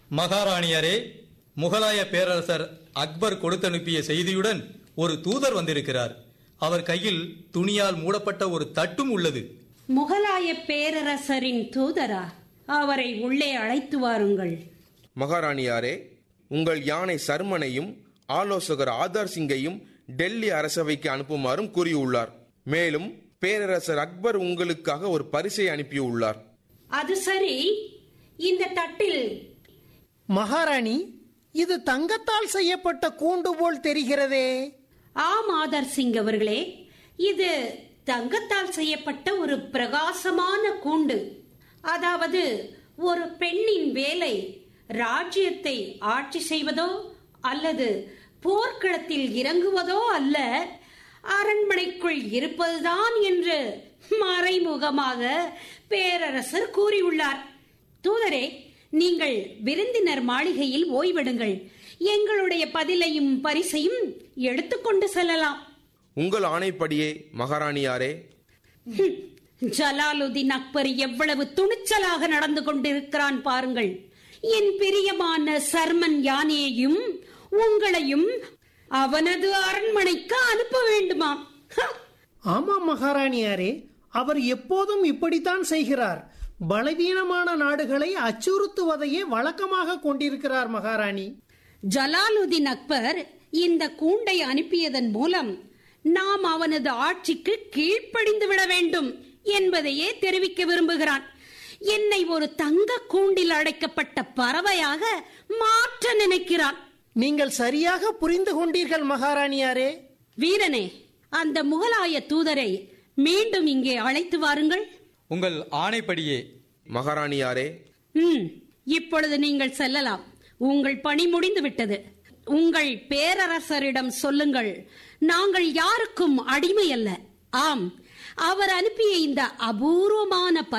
மகாராணியரே முகலாய பேரரசர் அக்பர் கொடுத்தனுப்பிய செய்தியுடன் ஒரு தூதர் வந்திருக்கிறார் அவர் கையில் துணியால் மூடப்பட்ட ஒரு தட்டும் உள்ளது முகலாய பேரரசரின் தூதரா அவரை உள்ளே அழைத்து வாருங்கள் மகாராணியாரே உங்கள் யானை சர்மனையும் ஆலோசகர் ஆதார் சிங்கையும் டெல்லி அரசவைக்கு அனுப்புமாறும் கூறியுள்ளார் மேலும் பேரரசர் அக்பர் உங்களுக்காக ஒரு பரிசை அனுப்பியுள்ளார் அது சரி இந்த தட்டில் மகாராணி இது தங்கத்தால் செய்யப்பட்ட கூண்டு போல் தெரிகிறதே ஆம் ஆதர் சிங் அவர்களே இது தங்கத்தால் செய்யப்பட்ட ஒரு பிரகாசமான கூண்டு அதாவது ஒரு பெண்ணின் வேலை ராஜ்யத்தை ஆட்சி செய்வதோ அல்லது போர்க்களத்தில் இறங்குவதோ அல்ல அரண்மனைக்குள் இருப்பதுதான் என்று மறைமுகமாக பேரரசர் கூறியுள்ளார் தூதரே நீங்கள் விருந்தினர் மாளிகையில் ஓய்வெடுங்கள் எங்களுடைய பதிலையும் பரிசையும் எடுத்துக்கொண்டு செல்லலாம் உங்கள் ஆணைப்படியே மகாராணியாரே ஹம், ஜலாலுதீன் அக்பர் எவ்வளவு துணிச்சலாக நடந்து கொண்டிருக்கிறான் பாருங்கள் என் பிரியமான சர்மன் யானையையும் உங்களையும் அவனது அரண்மனைக்கு அனுப்ப வேண்டுமாம் ஹ! ஆமாம் மகாராணியாரே அவர் எப்போதும் இப்படித்தான் செய்கிறார் பலவீனமான நாடுகளை அச்சுறுத்துவதையே வழக்கமாக கொண்டிருக்கிறார் மகாராணி ஜலாலுதீன் அக்பர் இந்த கூண்டை அனுப்பியதன் மூலம் நாம் அவனது ஆட்சிக்கு கீழ்ப்படிந்து விட வேண்டும் என்பதையே தெரிவிக்க விரும்புகிறான் என்னை ஒரு தங்க கூண்டில் அடைக்கப்பட்ட பறவையாக மாற்ற நினைக்கிறான் நீங்கள் சரியாக புரிந்து கொண்டீர்கள் மகாராணியாரே வீரனே அந்த முகலாய தூதரை மீண்டும் இங்கே அழைத்து வாருங்கள் உங்கள் ஆணைப்படியே மகாராணியாரே ம் இப்பொழுது நீங்கள் செல்லலாம் உங்கள் பணி முடிந்து விட்டது உங்கள் பேரரசரிடம் சொல்லுங்கள் நாங்கள் யாருக்கும் அடிமை அல்ல ஆம் அவர் அனுப்பிய இந்த அபூர்வமான